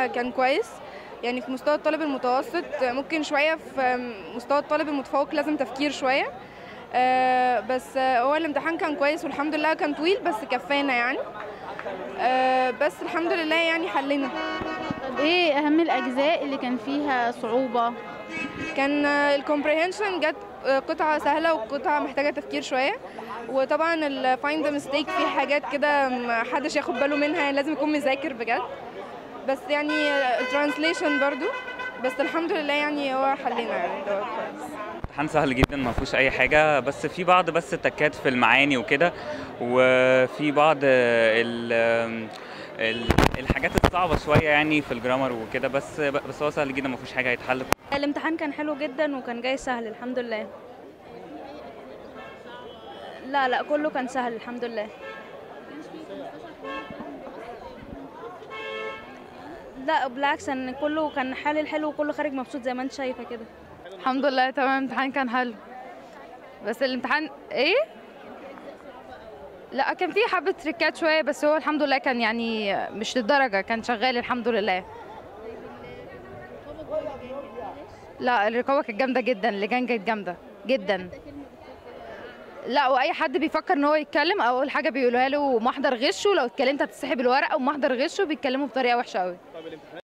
الامتحان كان كويس يعني في مستوى الطالب المتوسط ممكن شويه في مستوى الطالب المتفوق لازم تفكير شويه آه، بس آه، هو الامتحان كان كويس والحمد لله كان طويل بس كفانا يعني آه، بس الحمد لله يعني حلينا طب ايه اهم الاجزاء اللي كان فيها صعوبه كان الكومبريهنشن جت آه، قطعة سهلة وقطعة محتاجة تفكير شوية وطبعا الفايند ميستيك في حاجات كده محدش ياخد باله منها يعني لازم يكون مذاكر بجد بس يعني الترانسليشن برضو بس الحمد لله يعني هو حلينا يعني ده كويس امتحان سهل جدا ما فيهوش اي حاجه بس في بعض بس التكات في المعاني وكده وفي بعض ال ال- الحاجات الصعبه شويه يعني في الجرامر وكده بس بس هو سهل جدا ما فيهوش حاجه هيتحل الامتحان كان حلو جدا وكان جاي سهل الحمد لله لا لا كله كان سهل الحمد لله لا بالعكس ان كله كان حالل حلو وكله خارج مبسوط زي ما انت شايفه كده الحمد لله تمام الامتحان كان حلو بس الامتحان ايه لا كان فيه حبة تريكات شوية بس هو الحمد لله كان يعني مش للدرجة كان شغال الحمد لله لا الرقابة كانت جامدة جدا اللجان كانت جامدة جدا لا واي حد بيفكر ان هو يتكلم او اول حاجه بيقولوها له محضر غشه لو اتكلمت هتسحب الورقه ومحضر غشه بيتكلموا بطريقه وحشه قوي